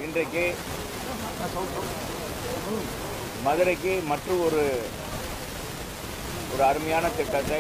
இன்றைக்கு மதுரைக்கு மற்றும் ஒரு ஒரு அருமையான திட்டத்தை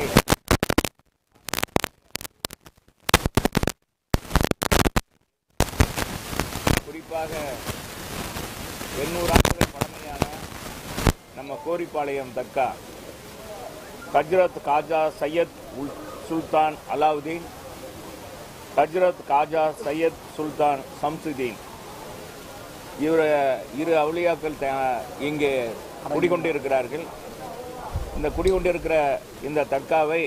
குறிப்பாக எண்ணூறு ஆண்டுகள் பழமையான நம்ம கோரிப்பாளையம் தக்கா ஹஜ்ரத் காஜா சையத் உல் சுல்தான் அலாவுதீன் ஹஜ்ரத் காஜா சையத் சுல்தான் சம்சுதீன் இவர் இரு அவுலியாக்கள் த- இங்கே குடிகொண்டிருக்கிறார்கள் இந்த குடிகொண்டிருக்கிற இந்த தர்காவை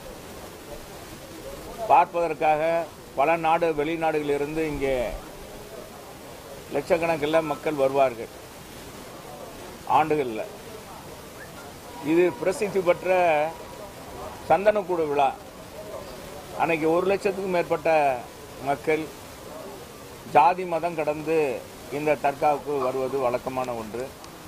பார்ப்பதற்காக பல நாடு வெளிநாடுகளிலிருந்து இங்கே லட்சக்கணக்கில் மக்கள் வருவார்கள் ஆண்டுகளில் இது பிரசித்தி பெற்ற சந்தனக்கூடு விழா அன்னைக்கு ஒரு லட்சத்துக்கும் மேற்பட்ட மக்கள் ஜாதி மதம் கடந்து இந்த தர்காவுக்கு வருவது வழக்கமான ஒன்று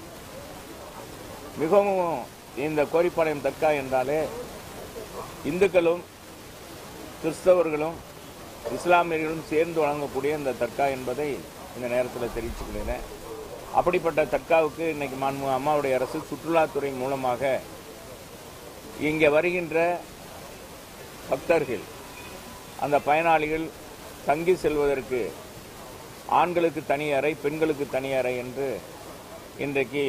மிகவும் இந்த கோரிப்பாளையம் தர்கா என்றாலே இந்துக்களும் கிறிஸ்தவர்களும் இஸ்லாமியர்களும் சேர்ந்து வழங்கக்கூடிய இந்த தர்கா என்பதை இந்த நேரத்தில் தெரிவிச்சுக்கிறேன் அப்படிப்பட்ட தர்காவுக்கு இன்னைக்கு மாண்பு அம்மாவுடைய அரசு சுற்றுலாத்துறை மூலமாக இங்கே வருகின்ற பக்தர்கள் அந்த பயனாளிகள் தங்கி செல்வதற்கு ஆண்களுக்கு தனி அறை பெண்களுக்கு தனி அறை என்று இன்றைக்கு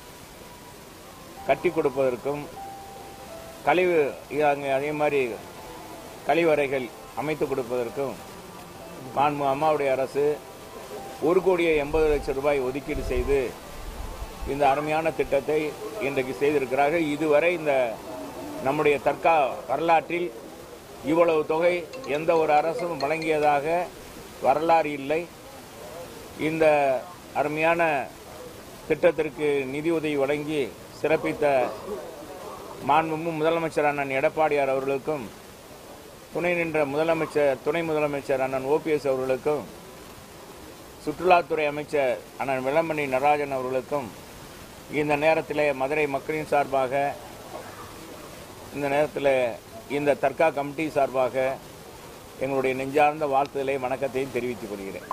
கட்டி கொடுப்பதற்கும் கழிவு அங்கே அதே மாதிரி கழிவறைகள் அமைத்து கொடுப்பதற்கும் மாண்பு அம்மாவுடைய அரசு ஒரு கோடியே எண்பது லட்சம் ரூபாய் ஒதுக்கீடு செய்து இந்த அருமையான திட்டத்தை இன்றைக்கு செய்திருக்கிறார்கள் இதுவரை இந்த நம்முடைய தற்கா வரலாற்றில் இவ்வளவு தொகை எந்த ஒரு அரசும் வழங்கியதாக வரலாறு இல்லை இந்த அருமையான திட்டத்திற்கு நிதியுதவி வழங்கி சிறப்பித்த மாண்புமிகு முதலமைச்சர் அண்ணன் எடப்பாடியார் அவர்களுக்கும் துணை நின்ற முதலமைச்சர் துணை முதலமைச்சர் அண்ணன் ஓபிஎஸ் அவர்களுக்கும் சுற்றுலாத்துறை அமைச்சர் அண்ணன் வெள்ளமணி நடராஜன் அவர்களுக்கும் இந்த நேரத்திலே மதுரை மக்களின் சார்பாக இந்த நேரத்தில் இந்த தர்கா கமிட்டி சார்பாக எங்களுடைய நெஞ்சார்ந்த வாழ்த்துதலை வணக்கத்தையும் தெரிவித்துக் கொள்கிறேன்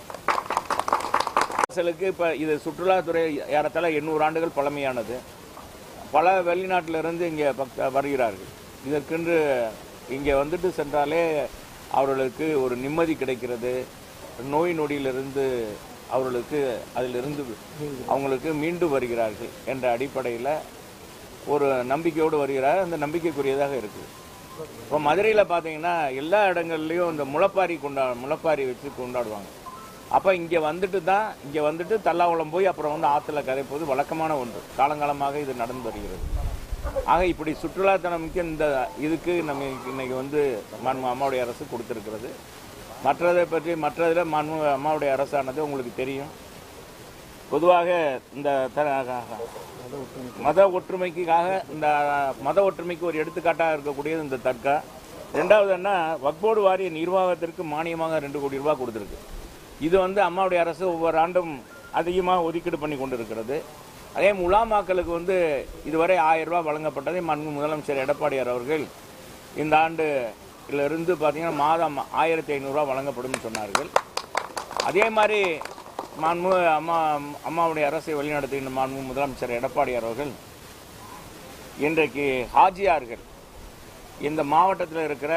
அரசலுக்கு இப்போ இது சுற்றுலாத்துறை ஏறத்தாழ எண்ணூறு ஆண்டுகள் பழமையானது பல வெளிநாட்டிலிருந்து இங்கே பக்த வருகிறார்கள் இதற்கென்று இங்கே வந்துட்டு சென்றாலே அவர்களுக்கு ஒரு நிம்மதி கிடைக்கிறது நோய் நொடியிலிருந்து அவர்களுக்கு அதிலிருந்து அவங்களுக்கு மீண்டு வருகிறார்கள் என்ற அடிப்படையில் ஒரு நம்பிக்கையோடு வருகிறார் அந்த நம்பிக்கைக்குரியதாக இருக்குது இப்போ மதுரையில் பார்த்தீங்கன்னா எல்லா இடங்கள்லையும் இந்த முளைப்பாரி கொண்டா முளைப்பாரி வச்சு கொண்டாடுவாங்க அப்போ இங்கே வந்துட்டு தான் இங்கே வந்துட்டு தல்லாகுளம் போய் அப்புறம் வந்து ஆற்றுல கதைப்பது வழக்கமான ஒன்று காலங்காலமாக இது நடந்து வருகிறது ஆக இப்படி சுற்றுலாத்தனமிக்க இந்த இதுக்கு நம்ம இன்னைக்கு வந்து மாண்பு அம்மாவுடைய அரசு கொடுத்திருக்கிறது மற்றதை பற்றி மற்றதில் மாண்பு அம்மாவுடைய அரசானது உங்களுக்கு தெரியும் பொதுவாக இந்த த- மத ஒற்றுமைக்காக இந்த மத ஒற்றுமைக்கு ஒரு எடுத்துக்காட்டாக இருக்கக்கூடியது இந்த தர்கா ரெண்டாவது என்ன வக்போர்டு வாரிய நிர்வாகத்திற்கு மானியமாக ரெண்டு கோடி ரூபாய் கொடுத்துருக்கு இது வந்து அம்மாவுடைய அரசு ஒவ்வொரு ஆண்டும் அதிகமாக ஒதுக்கீடு பண்ணி கொண்டிருக்கிறது அதே முலாமாக்களுக்கு வந்து இதுவரை ஆயிரம் ரூபாய் வழங்கப்பட்டதை மாண்பு முதலமைச்சர் எடப்பாடியார் அவர்கள் இந்த ஆண்டு இருந்து பார்த்தீங்கன்னா மாதம் ஆயிரத்தி ஐநூறுரூவா வழங்கப்படும் சொன்னார்கள் அதே மாதிரி மாண்பு அம்மா அம்மாவுடைய அரசை வழிநடத்துகின்ற மாண்பு முதலமைச்சர் எடப்பாடியார் அவர்கள் இன்றைக்கு ஹாஜியார்கள் இந்த மாவட்டத்தில் இருக்கிற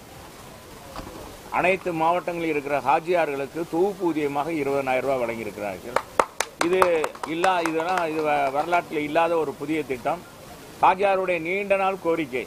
அனைத்து மாவட்டங்களில் இருக்கிற ஹாஜியார்களுக்கு தொகுப்பூதியமாக இருபதனாயிரம் ரூபாய் வழங்கியிருக்கிறார்கள் இது இல்லா இதெல்லாம் இது வ- வரலாற்றில் இல்லாத ஒரு புதிய திட்டம் ஹாஜியாருடைய நீண்ட நாள் கோரிக்கை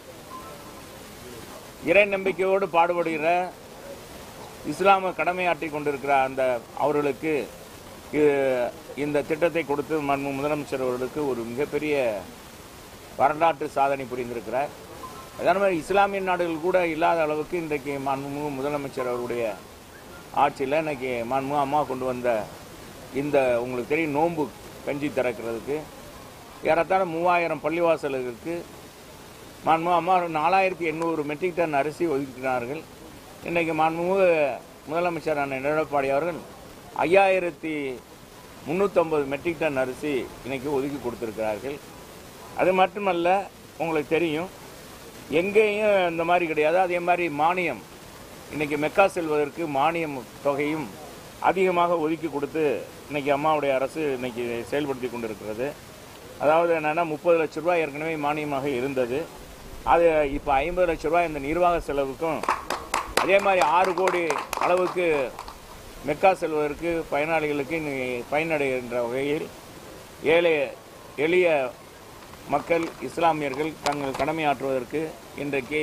இறை நம்பிக்கையோடு பாடுபடுகிற இஸ்லாம கடமையாற்றி கொண்டிருக்கிற அந்த அவர்களுக்கு இது- இந்த திட்டத்தை கொடுத்து மன்மு முதலமைச்சர் அவர்களுக்கு ஒரு மிகப்பெரிய வரலாற்று சாதனை புரிந்திருக்கிறார் அதே மாதிரி இஸ்லாமிய நாடுகள் கூட இல்லாத அளவுக்கு இன்றைக்கு மாண்புமிகு முதலமைச்சர் அவருடைய ஆட்சியில் இன்னைக்கு மாண்புமிகு அம்மா கொண்டு வந்த இந்த உங்களுக்கு தெரியும் நோன்பு கஞ்சி திறக்கிறதுக்கு ஏறத்தாழ மூவாயிரம் பள்ளிவாசல்களுக்கு மாண்புமிகு அம்மா நாலாயிரத்தி எண்ணூறு மெட்ரிக் டன் அரிசி ஒதுக்கினார்கள் இன்றைக்கு மாண்புமிகு முதலமைச்சர் அண்ணன் எடப்பாடி அவர்கள் ஐயாயிரத்தி முந்நூற்றம்பது மெட்ரிக் டன் அரிசி இன்னைக்கு ஒதுக்கி கொடுத்துருக்கிறார்கள் அது மட்டுமல்ல உங்களுக்கு தெரியும் எங்கேயும் இந்த மாதிரி கிடையாது அதே மாதிரி மானியம் இன்னைக்கு மெக்கா செல்வதற்கு மானியம் தொகையும் அதிகமாக ஒதுக்கி கொடுத்து இன்னைக்கு அம்மாவுடைய அரசு இன்னைக்கு செயல்படுத்தி கொண்டிருக்கிறது அதாவது என்னன்னா முப்பது லட்ச ரூபாய் ஏற்கனவே மானியமாக இருந்தது அது இப்போ ஐம்பது லட்ச ரூபாய் இந்த நிர்வாக செலவுக்கும் அதே மாதிரி ஆறு கோடி அளவுக்கு மெக்கா செல்வதற்கு பயனாளிகளுக்கு இன்னி பயனடைகின்ற வகையில் ஏழை எளிய மக்கள் இஸ்லாமியர்கள் தங்கள் கடமையாற்றுவதற்கு இன்றைக்கு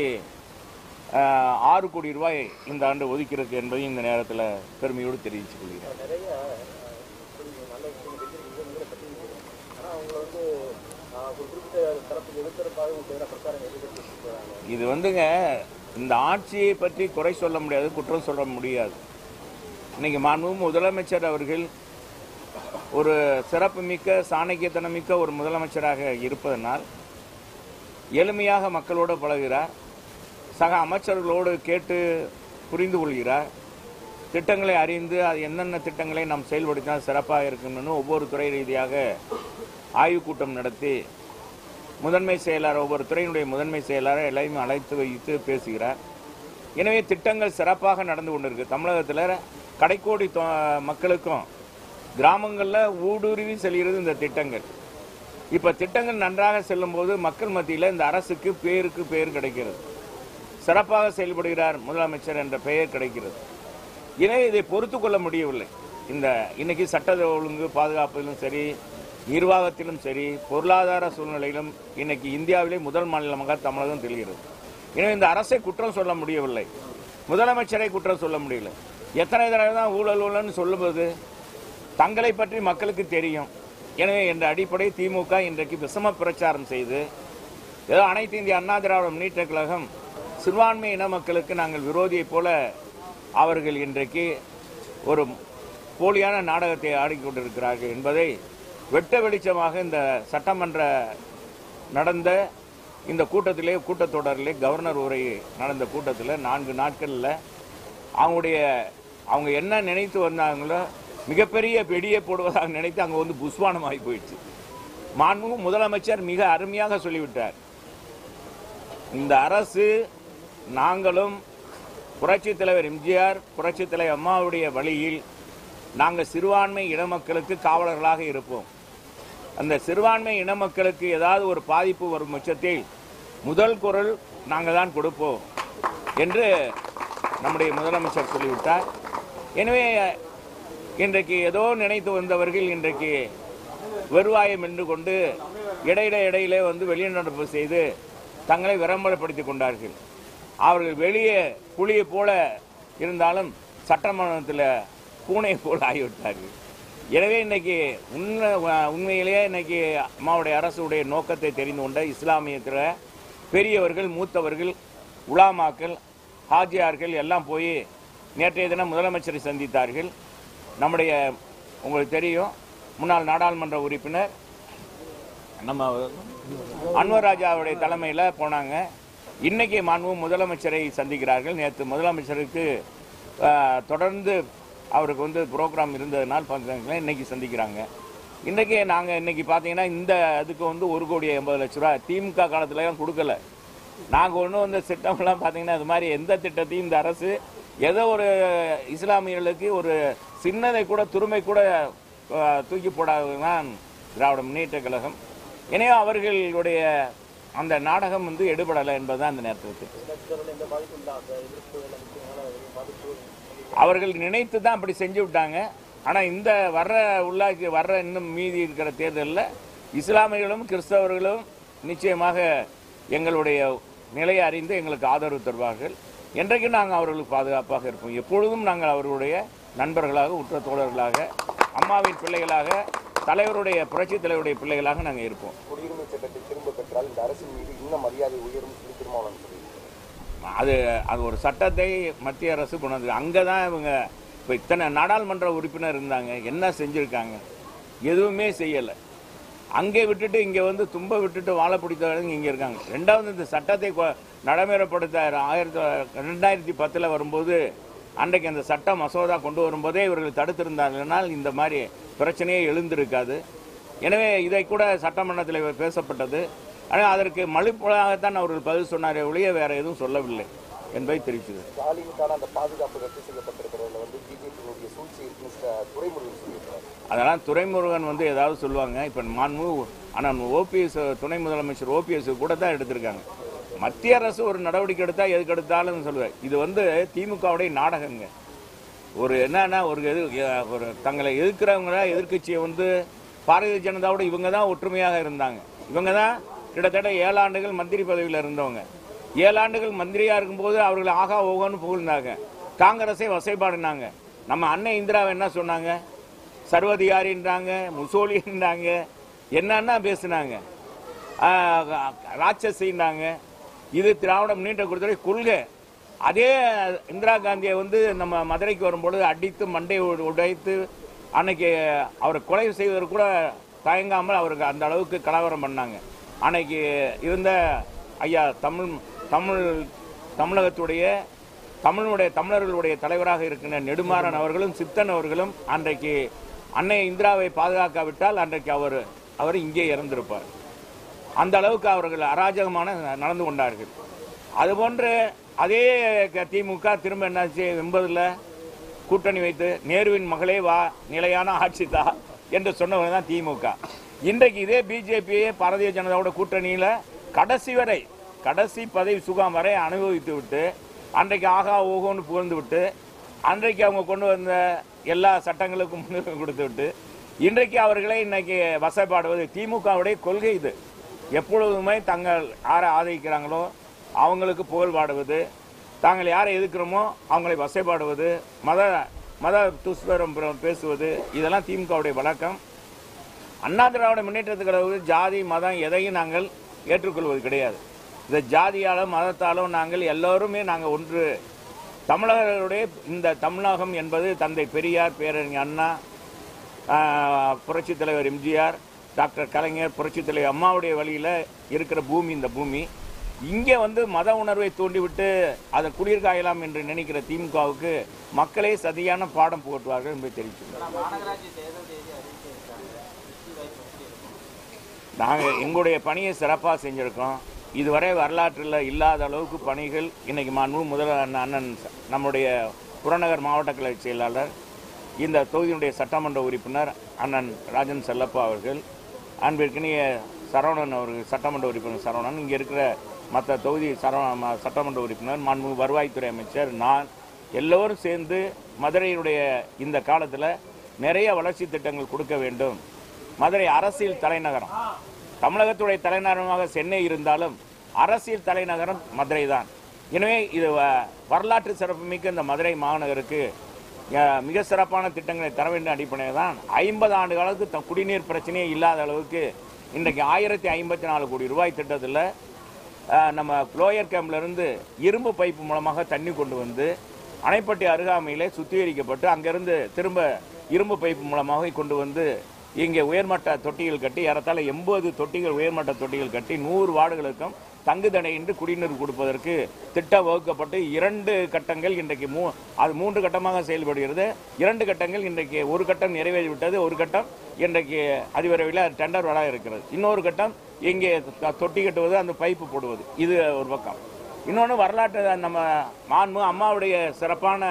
ஆஹ், ஆறு கோடி ரூபாய் இந்த ஆண்டு ஒதுக்கிறது என்பதையும் இந்த நேரத்தில் பெருமையோடு தெரிவித்துக் கொள்கிறேன் நிறைய அஹ், கொஞ்சம் நல்ல விஷயம் செஞ்சிருக்கீங்க நீங்களே பற்றிருக்கீங்க ஆனால் அவங்கள வந்து அஹ், ஒரு குறிப்பிட்ட தரப்புக்கு எதிர்த்தரப்பாக உங்க எதிராக பிரச்சாரம் எதிர்த்து போகிறாங்க இது வந்துங்க இந்த ஆட்சியை பற்றி குறை சொல்ல முடியாது குற்றம் சொல்ல முடியாது இன்னைக்கு மாண்பு முதலமைச்சர் அவர்கள் ஒரு சிறப்புமிக்க சாணக்கியத்தனமிக்க ஒரு முதலமைச்சராக இருப்பதனால் எளிமையாக மக்களோடு பழகுகிறார் சக அமைச்சர்களோடு கேட்டு புரிந்து கொள்கிறார் திட்டங்களை அறிந்து அது என்னென்ன திட்டங்களை நாம் செயல்படுத்தினால் சிறப்பாக இருக்கும்னு ஒவ்வொரு துறை ரீதியாக ஆய்வுக் கூட்டம் நடத்தி முதன்மை செயலாளர் ஒவ்வொரு துறையினுடைய முதன்மை செயலாளர் எல்லாரையும் அழைத்து வைத்து பேசுகிறார் எனவே திட்டங்கள் சிறப்பாக நடந்து கொண்டிருக்கு தமிழகத்தில் கடைக்கோடி தொ- மக்களுக்கும் கிராமங்களில் ஊடுருவி செல்கிறது இந்த திட்டங்கள் இப்போ திட்டங்கள் நன்றாக செல்லும்போது மக்கள் மத்தியில் இந்த அரசுக்கு பேருக்கு பேர் கிடைக்கிறது சிறப்பாக செயல்படுகிறார் முதலமைச்சர் என்ற பெயர் கிடைக்கிறது எனவே இதை பொறுத்து கொள்ள முடியவில்லை இந்த இன்னைக்கு சட்ட ஒழுங்கு பாதுகாப்பிலும் சரி நிர்வாகத்திலும் சரி பொருளாதார சூழ்நிலையிலும் இன்னைக்கு இந்தியாவிலே முதல் மாநிலமாக தமிழகம் தெரிகிறது எனவே இந்த அரசை குற்றம் சொல்ல முடியவில்லை முதலமைச்சரை குற்றம் சொல்ல முடியல எத்தனை தடவை தான் ஊழல் ஊழல்னு சொல்லும்போது தங்களை பற்றி மக்களுக்கு தெரியும் எனவே என்ற அடிப்படை திமுக இன்றைக்கு விஷம பிரச்சாரம் செய்து ஏதோ அனைத்து இந்திய அண்ணா திராவிட முன்னேற்ற கழகம் சிறுபான்மை இன மக்களுக்கு நாங்கள் விரோதியைப் போல அவர்கள் இன்றைக்கு ஒரு போலியான நாடகத்தை ஆடிக்கொண்டிருக்கிறார்கள் என்பதை வெட்ட வெளிச்சமாக இந்த சட்டமன்ற நடந்த இந்த கூட்டத்திலே கூட்டத்தொடரிலே கவர்னர் உரை நடந்த கூட்டத்தில் நான்கு நாட்களில் அவங்களுடைய அவங்க என்ன நினைத்து வந்தாங்களோ மிகப்பெரிய வெடியை போடுவதாக நினைத்து அங்கே வந்து புஸ்வானம் ஆகி போயிடுச்சு மாண்பு முதலமைச்சர் மிக அருமையாக சொல்லிவிட்டார் இந்த அரசு நாங்களும் புரட்சித் தலைவர் எம்ஜிஆர் புரட்சித் தலைவர் அம்மாவுடைய வழியில் நாங்கள் சிறுபான்மை இன மக்களுக்கு காவலர்களாக இருப்போம் அந்த சிறுபான்மை இன மக்களுக்கு ஏதாவது ஒரு பாதிப்பு வரும் பட்சத்தில் முதல் குரல் நாங்கள் தான் கொடுப்போம் என்று நம்முடைய முதலமைச்சர் சொல்லிவிட்டார் எனவே இன்றைக்கு ஏதோ நினைத்து வந்தவர்கள் இன்றைக்கு வருவாயம் என்று கொண்டு இடையிட இடையிலே வந்து வெளிநடப்பு செய்து தங்களை விளம்பரப்படுத்திக் கொண்டார்கள் அவர்கள் வெளியே புலியை போல இருந்தாலும் சட்டமன்றத்தில் பூனை போல ஆகிவிட்டார்கள் எனவே இன்னைக்கு உண்மை உண்மையிலேயே இன்னைக்கு அம்மாவுடைய அரசுடைய நோக்கத்தை தெரிந்து கொண்ட இஸ்லாமியத்தில் பெரியவர்கள் மூத்தவர்கள் உலாமாக்கள் ஹாஜியார்கள் எல்லாம் போய் நேற்றைய தினம் முதலமைச்சரை சந்தித்தார்கள் நம்முடைய உங்களுக்கு தெரியும் முன்னாள் நாடாளுமன்ற உறுப்பினர் நம்ம அன்வர் ராஜாவுடைய தலைமையில் போனாங்க இன்னைக்கு மாண்பு முதலமைச்சரை சந்திக்கிறார்கள் நேற்று முதலமைச்சருக்கு ஆஹ், தொடர்ந்து அவருக்கு வந்து ப்ரோக்ராம் இருந்ததுனால் பார்த்தாங்க இன்னைக்கு சந்திக்கிறாங்க இன்னைக்கு நாங்கள் இன்னைக்கு பார்த்தீங்கன்னா இந்த அதுக்கு வந்து ஒரு கோடி எண்பது லட்ச ரூபா திமுக காலத்துலலாம் கொடுக்கல நாங்கள் ஒன்றும் வந்து திட்டம்லாம் பார்த்தீங்கன்னா இது மாதிரி எந்த திட்டத்தையும் இந்த அரசு ஏதோ ஒரு இஸ்லாமியர்களுக்கு ஒரு சின்னதை கூட துருமை கூட ஆஹ், தூக்கி போடாததுதான் திராவிட முன்னேற்ற கழகம் எனவே அவர்களுடைய அந்த நாடகம் வந்து எடுபடலை என்பதுதான் அந்த நேரத்துக்கு கட்சிகளுடைய எந்த பாதிப்பும் இல்லை அந்த எதிர்ப்பு எல்லாம் முக்கியமான பாதிப்பு அவர்கள் நினைத்து தான் அப்படி செஞ்சு விட்டாங்க ஆனால் இந்த வர்ற உள்ளாக்கி வர்ற இன்னும் மீதி இருக்கிற தேர்தலில் இஸ்லாமியர்களும் கிறிஸ்தவர்களும் நிச்சயமாக எங்களுடைய நிலையை அறிந்து எங்களுக்கு ஆதரவு தருவார்கள் என்றைக்கும் நாங்கள் அவர்களுக்கு பாதுகாப்பாக இருப்போம் எப்பொழுதும் நாங்கள் அவர்களுடைய நண்பர்களாக உற்ற தோழர்களாக அம்மாவின் பிள்ளைகளாக தலைவருடைய புரட்சித் தலைவருடைய பிள்ளைகளாக நாங்கள் இருப்போம் குடியுரிமை சட்டத்தை திரும்ப பெற்றால் இந்த அரசின் மீது இன்னும் மரியாதை உயரும் சொல்லி திருமாவளவன் சொல்லியிருக்காரு அது அது ஒரு சட்டத்தை மத்திய அரசு கொண்டு வந்து அங்கே தான் இவங்க இப்போ இத்தனை நாடாளுமன்ற உறுப்பினர் இருந்தாங்க என்ன செஞ்சுருக்காங்க எதுவுமே செய்யலை அங்கே விட்டுட்டு இங்கே வந்து தும்ப விட்டுட்டு வாழை பிடித்தவங்க இங்கே இருக்காங்க ரெண்டாவது இந்த சட்டத்தை கொ- நடைமுறைப்படுத்த ஆயிரத்தி ரெண்டாயிரத்தி பத்தில் வரும்போது அன்றைக்கு அந்த சட்ட மசோதா கொண்டு வரும்போதே இவர்கள் தடுத்திருந்தார்கள்னால் இந்த மாதிரி பிரச்சனையே எழுந்திருக்காது எனவே இதை கூட சட்டமன்றத்தில் பேசப்பட்டது ஆனால் அதற்கு மலுப்பலாகத்தான் அவர்கள் பதில் சொன்னாரே ஒழிய வேற எதுவும் சொல்லவில்லை என்பதை தெரிவித்தது ஸ்டாலினுக்கான அந்த பாதுகாப்பு ரத்து செய்யப்பட்டிருக்கிறதுல வந்து பிஜேபியினுடைய சூழ்ச்சி இருக்குன்னு ஸ்ட- துரைமுருகன் சொல்லியிருக்கிறார் அதெல்லாம் துரைமுருகன் வந்து ஏதாவது சொல்லுவாங்க இப்போ மாண்பு ஆனால் ஓபிஎஸ் துணை முதலமைச்சர் ஓபிஎஸ் கூட தான் எடுத்திருக்காங்க மத்திய அரசு ஒரு நடவடிக்கை எடுத்தா எதுக்கு எடுத்தாலும் சொல்லுவேன் இது வந்து திமுகவுடைய நாடகங்க ஒரு என்னன்னா ஒரு எது எ- ஒரு தங்களை எதிர்க்கிறவங்கள எதிர்க்கட்சியை வந்து பாரதிய ஜனதாவோட இவங்க தான் ஒற்றுமையாக இருந்தாங்க இவங்க தான் கிட்டத்தட்ட ஏழு ஆண்டுகள் மந்திரி பதவியில் இருந்தவங்க ஏழு ஆண்டுகள் மந்திரியா இருக்கும்போது அவர்கள் ஆகா ஓகோன்னு புகழ்ந்தாங்க காங்கிரஸை வசைபாடினாங்க நம்ம அன்னை இந்திராவை என்ன சொன்னாங்க சர்வதிகாரின்றாங்க முசோலின்றாங்க என்னன்னா பேசுனாங்க ஆஹ், ராட்சசின்றாங்க இது திராவிட முன்னேற்ற கொடுத்துறை கொள்கை அதே இந்திரா காந்தியை வந்து நம்ம மதுரைக்கு வரும்பொழுது அடித்து மண்டை உ- உடைத்து அன்னைக்கு அவரை கொலை செய்வதற்கு கூட தயங்காமல் அவருக்கு அந்த அளவுக்கு கலவரம் பண்ணாங்க அன்னைக்கு இருந்த ஐயா தமிழ் தமிழ் தமிழகத்துடைய தமிழுடைய தமிழர்களுடைய தலைவராக இருக்கின்ற நெடுமாறன் அவர்களும் சித்தன் அவர்களும் அன்றைக்கு அன்னை இந்திராவை பாதுகாக்காவிட்டால் அன்றைக்கு அவர் அவர் இங்கே இறந்திருப்பார் அந்த அளவுக்கு அவர்கள் அராஜகமான நடந்து கொண்டார்கள் அதுபோன்று அதே க- திமுக திரும்ப என்னாச்சு எண்பதுல கூட்டணி வைத்து நேருவின் மகளே வா நிலையான ஆட்சி தா என்று சொன்னவங்க தான் திமுக இன்றைக்கு இதே பிஜேபியே பாரதிய ஜனதாவோட கூட்டணியில கடைசி வரை கடைசி பதவி சுகம் வரை அனுபவித்து விட்டு அன்றைக்கு ஆகா ஓகோன்னு புகழ்ந்து விட்டு அன்றைக்கு அவங்க கொண்டு வந்த எல்லா சட்டங்களுக்கும் முன்னுரிமை கொடுத்து விட்டு இன்றைக்கு அவர்களை இன்னைக்கு வசைப்பாடுவது திமுகவுடைய கொள்கை இது எப்பொழுதுமே தங்கள் யாரை ஆதரிக்கிறாங்களோ அவங்களுக்கு புகழ் பாடுவது தாங்கள் யாரை எதிர்க்கிறோமோ அவங்களை வசைப்பாடுவது மத மத துஷ்பரம் பேசுவது இதெல்லாம் திமுகவுடைய வழக்கம் அண்ணா திராவிட முன்னேற்றத்துக்கு கழகத்து ஜாதி மதம் எதையும் நாங்கள் ஏற்றுக்கொள்வது கிடையாது இந்த ஜாதியாலோ மதத்தாலோ நாங்கள் எல்லோருமே நாங்கள் ஒன்று தமிழர்களுடைய இந்த தமிழகம் என்பது தந்தை பெரியார் பேரறிஞர் அண்ணா ஆஹ், புரட்சித் தலைவர் எம்ஜிஆர் டாக்டர் கலைஞர் புரட்சித் தலைவர் அம்மாவுடைய வழியில் இருக்கிற பூமி இந்த பூமி இங்கே வந்து மத உணர்வை தூண்டிவிட்டு அதை குளிர் காயலாம் என்று நினைக்கிற திமுகவுக்கு மக்களே சதியான பாடம் புகட்டுவார்கள் என்பதை தெரிவித்துள்ளனர் மாநகராட்சி தேர்தல் தேதி அறிவிச்சிருக்காங்க வெற்றி வாய்ப்பு எப்படி இருக்கும் நாங்கள் எங்களுடைய பணியை சிறப்பாக செஞ்சுருக்கோம் இதுவரை வரலாற்றில் இல்லாத அளவுக்கு பணிகள் இன்னைக்கு மாண்பு முதல் அண்ணன் அண்ணன் ச- நம்முடைய புறநகர் மாவட்ட கழக செயலாளர் இந்த தொகுதியினுடைய சட்டமன்ற உறுப்பினர் அண்ணன் ராஜன் செல்லப்பா அவர்கள் அன்பிற்கினிய சரவணன் அவர்கள் சட்டமன்ற உறுப்பினர் சரவணன் இங்கே இருக்கிற மற்ற தொகுதி சரவண ம- சட்டமன்ற உறுப்பினர் மாண்பு வருவாய்த்துறை அமைச்சர் நான் எல்லோரும் சேர்ந்து மதுரையினுடைய இந்த காலத்தில் நிறைய வளர்ச்சி திட்டங்கள் கொடுக்க வேண்டும் மதுரை அரசியல் தலைநகரம் தமிழகத்துடைய தலைநகரமாக சென்னை இருந்தாலும் அரசியல் தலைநகரம் மதுரை தான் எனவே இது வ- வரலாற்று சிறப்புமிக்க இந்த மதுரை மாநகருக்கு அஹ், மிக சிறப்பான திட்டங்களை தர வேண்டிய அடிப்படையில் தான் ஐம்பது ஆண்டு காலத்துக்கு த- குடிநீர் பிரச்சனையே இல்லாத அளவுக்கு இன்றைக்கு ஆயிரத்தி ஐம்பத்தி நாலு கோடி ரூபாய் திட்டத்தில் அஹ், நம்ம லோயர் கேம்ப்ல இருந்து இரும்பு பைப்பு மூலமாக தண்ணி கொண்டு வந்து அணைப்பட்டி அருகாமையிலே சுத்திகரிக்கப்பட்டு அங்கிருந்து திரும்ப இரும்பு பைப்பு மூலமாக கொண்டு வந்து இங்கே உயர்மட்ட தொட்டிகள் கட்டி ஏறத்தாழ எண்பது தொட்டிகள் உயர்மட்ட தொட்டிகள் கட்டி நூறு வார்டுகளுக்கும் தங்குதடையின்றி குடிநீர் கொடுப்பதற்கு திட்டம் வகுக்கப்பட்டு இரண்டு கட்டங்கள் இன்றைக்கு மூ அது மூன்று கட்டமாக செயல்படுகிறது இரண்டு கட்டங்கள் இன்றைக்கு ஒரு கட்டம் நிறைவேறிவிட்டது ஒரு கட்டம் இன்றைக்கு அதிவிரைவில் டெண்டர் வர இருக்கிறது இன்னொரு கட்டம் இங்கே த- தொட்டி கட்டுவது அந்த பைப்பு போடுவது இது ஒரு பக்கம் இன்னொன்று வரலாற்று நம்ம மாண்பு அம்மாவுடைய சிறப்பான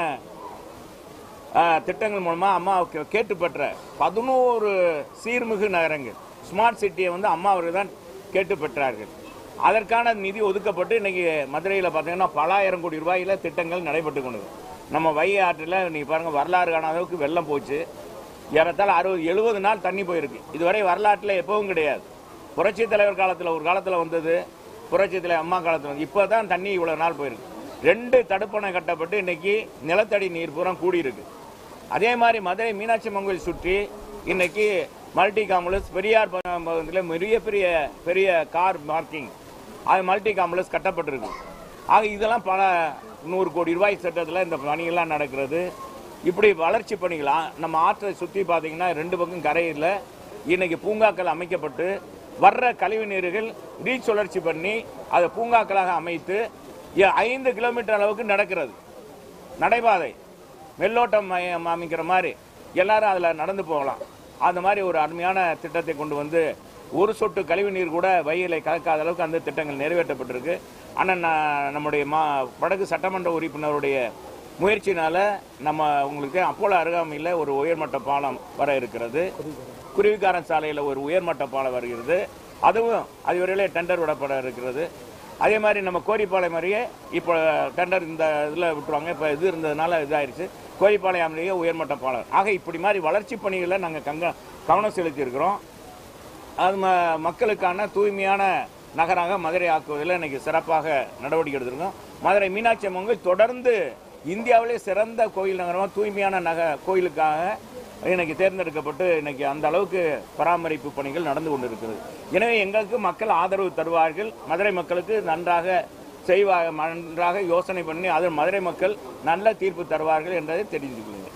ஆஹ், திட்டங்கள் மூலமாக அம்மா கே- கேட்டு பெற்ற பதினோரு சீர்மிகு நகரங்கள் ஸ்மார்ட் சிட்டியை வந்து அம்மா அவர்கள் தான் கேட்டு பெற்றார்கள் அதற்கான நிதி ஒதுக்கப்பட்டு இன்னைக்கு மதுரையில் பார்த்தீங்கன்னா பலாயிரம் கோடி ரூபாயில திட்டங்கள் நடைபெற்று கொண்டது நம்ம வைகை ஆற்றில் நீங்க பாருங்க வரலாறு காணாத அளவுக்கு வெள்ளம் போச்சு ஏறத்தாழ அறுபது எழுபது நாள் தண்ணி போயிருக்கு இதுவரை வரலாற்றில் எப்பவும் கிடையாது புரட்சி தலைவர் காலத்தில் ஒரு காலத்தில் வந்தது புரட்சி தலைவர் அம்மா காலத்தில் வந்து இப்போ தான் தண்ணி இவ்வளோ நாள் போயிருக்கு ரெண்டு தடுப்பணை கட்டப்பட்டு இன்னைக்கு நிலத்தடி நீர் பூரா கூடியிருக்கு அதே மாதிரி மதுரை மீனாட்சி அம்மன் கோயில் சுற்றி இன்னைக்கு மல்டி காம்ப்ளெக்ஸ் பெரியார் ப- பகுதியில் பெரிய பெரிய பெரிய கார் பார்க்கிங் அது மல்டி காம்ப்ளெக்ஸ் கட்டப்பட்டிருக்கு ஆக இதெல்லாம் பல நூறு கோடி ரூபாய் சட்டத்தில் இந்த பணிகள்லாம் நடக்கிறது இப்படி வளர்ச்சி பணிகள் ஆ- நம்ம ஆற்றை சுற்றி பார்த்தீங்கன்னா ரெண்டு பக்கம் கரையில் இன்னைக்கு பூங்காக்கள் அமைக்கப்பட்டு வர்ற கழிவு நீர்கள் நீர்ச்சுழற்சி பண்ணி அதை பூங்காக்களாக அமைத்து இ- ஐந்து கிலோமீட்டர் அளவுக்கு நடக்கிறது நடைபாதை வெள்ளோட்டம் மையம் அமைக்கிற மாதிரி எல்லாரும் அதில் நடந்து போகலாம் அந்த மாதிரி ஒரு அருமையான திட்டத்தை கொண்டு வந்து ஒரு சொட்டு கழிவு நீர் கூட வயலை கலக்காத அளவுக்கு அந்த திட்டங்கள் நிறைவேற்றப்பட்டிருக்கு ஆனால் நம்முடைய மா வடக்கு சட்டமன்ற உறுப்பினருடைய முயற்சினால நம்ம உங்களுக்கு அப்போலோ அருகாமையில் ஒரு உயர்மட்ட பாலம் வர இருக்கிறது குருவிக்காரன் சாலையில் ஒரு உயர்மட்ட பாலம் வருகிறது அதுவும் அதுவரையிலே டெண்டர் விடப்பட இருக்கிறது அதே மாதிரி நம்ம கோரிப்பாளையம் மாதிரியே இப்போ டெண்டர் இந்த இதில் விட்டுருவாங்க இப்போ இது இருந்ததுனால இதாயிருச்சு கோரிப்பாளையம் மாதிரியே உயர்மட்ட பாலம் ஆக இப்படி மாதிரி வளர்ச்சி பணிகளை நாங்கள் கங்க கவனம் செலுத்தி இருக்கிறோம் அது ம- மக்களுக்கான தூய்மையான நகராக மதுரை ஆக்குவதில் இன்னைக்கு சிறப்பாக நடவடிக்கை எடுத்திருக்கோம் மதுரை மீனாட்சி அம்மன் கோயில் தொடர்ந்து இந்தியாவிலே சிறந்த கோயில் நகரமாக தூய்மையான நக கோயிலுக்காக இன்னைக்கு தேர்ந்தெடுக்கப்பட்டு இன்னைக்கு அந்த அளவுக்கு பராமரிப்பு பணிகள் நடந்து கொண்டிருக்கிறது எனவே எங்களுக்கு மக்கள் ஆதரவு தருவார்கள் மதுரை மக்களுக்கு நன்றாக செய்வாக நன்றாக யோசனை பண்ணி அது மதுரை மக்கள் நல்ல தீர்ப்பு தருவார்கள் என்பதை தெரிந்து கொள்ளுங்கள்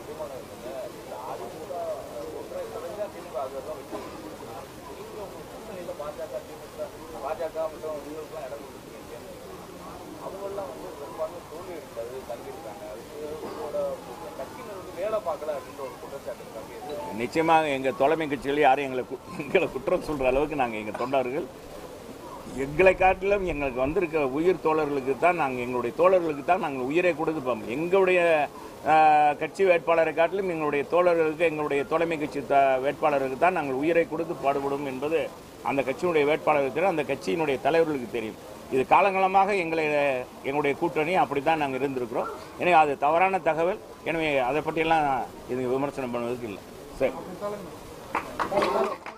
பாஜக மற்றும் இவங்களுக்குலாம் இடம் கொடுத்துருக்கீங்க அவங்கெல்லாம் வந்து பெரும்பான்மை தோல்வி இருக்காது தங்கியிருக்காங்க அதுக்கு உங்களோட கட்சியினர் வந்து வேலை பார்க்கல அப்படின்ற ஒரு குற்றச்சாட்டு இருக்காங்க இது நிச்சயமாக எங்கள் தலைமை கட்சிகள் யாரும் எங்களை கு- எங்களை குற்றம் சொல்கிற அளவுக்கு நாங்கள் எங்கள் தொண்டர்கள் எங்களை காட்டிலும் எங்களுக்கு வந்திருக்க உயிர் தோழர்களுக்கு தான் நாங்கள் எங்களுடைய தோழர்களுக்கு தான் நாங்கள் உயிரை கொடுத்துப்போம் எங்களுடைய ஆஹ், கட்சி வேட்பாளரை காட்டிலும் எங்களுடைய தோழர்களுக்கு எங்களுடைய தலைமை கட்சி த வேட்பாளருக்கு தான் நாங்கள் உயிரை கொடுத்து பாடுபடும் என்பது அந்த கட்சியினுடைய வேட்பாளருக்கு தெரியும் அந்த கட்சியினுடைய தலைவர்களுக்கு தெரியும் இது காலங்காலமாக எங்களை எங்களுடைய கூட்டணி அப்படி தான் நாங்கள் இருந்திருக்கிறோம் எனவே அது தவறான தகவல் எனவே அதை பற்றியெல்லாம் இது விமர்சனம் பண்ணுவதற்கு இல்லை சரி